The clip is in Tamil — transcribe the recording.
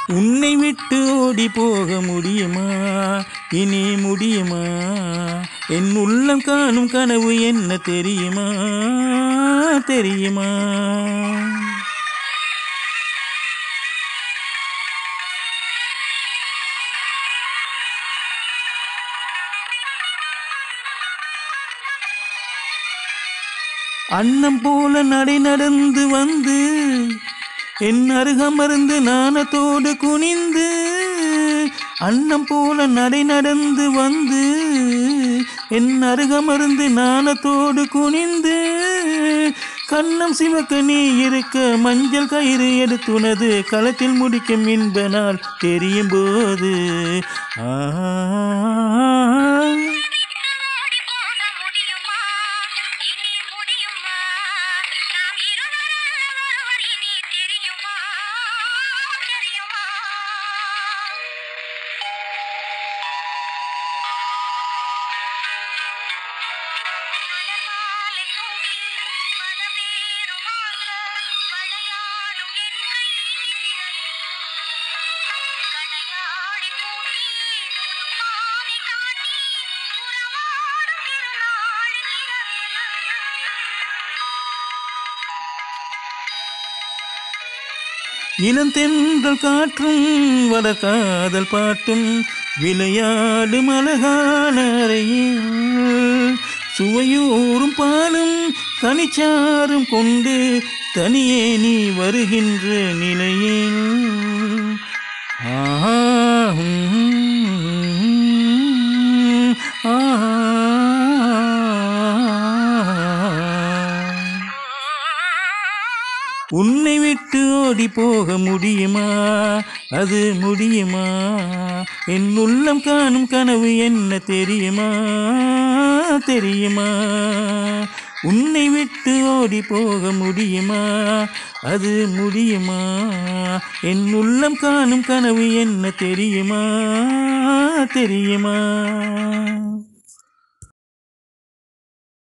உன்னை விட்டு ஓடி போக முடியுமா இனி முடியுமா என் உள்ளம் காணும் கனவு என்ன தெரியுமா தெரியுமா அன்னம் போல நடை நடந்து வந்து என் அருகமருந்து நாணத்தோடு குனிந்து அன்னம் போல நடை நடந்து வந்து என் அருகமருந்து நாணத்தோடு குனிந்து கண்ணம் சிவக்க நீ இருக்க மஞ்சள் கயிறு எடுத்துனது களத்தில் முடிக்கும் இன்ப நாள் தெரியும் போது ஆ ஓடி போக முடியுமா இனி முடியுமா நாம் இருவரில் ஒருவர் இனி தெரியுமா தெரியுமா மலர்மாலை சூட்டி பல பேரும் ஆச விளையாடும் என் கையில் கடையாடி பூட்டி புதுமாலை காட்டி உறவாடும் திருநாளின் இளந்தென்றல் காற்றும் வர காதல் பாட்டும் விளையாடும் அழகான அறையில் சுவையூறும் பாலும் கனிச்சாரும் கொண்டு தனியே நீ வருகின்ற நிலையில் ஆஹா, உம், ஆஹா. உன்னை விட்டு ஓடி போக முடியுமா அது முடியுமா என் உள்ளம் காணும் கனவு என்ன தெரியுமா தெரியுமா உன்னை விட்டு ஓடி போக முடியுமா அது முடியுமா என் உள்ளம் காணும் கனவு என்ன தெரியுமா தெரியுமா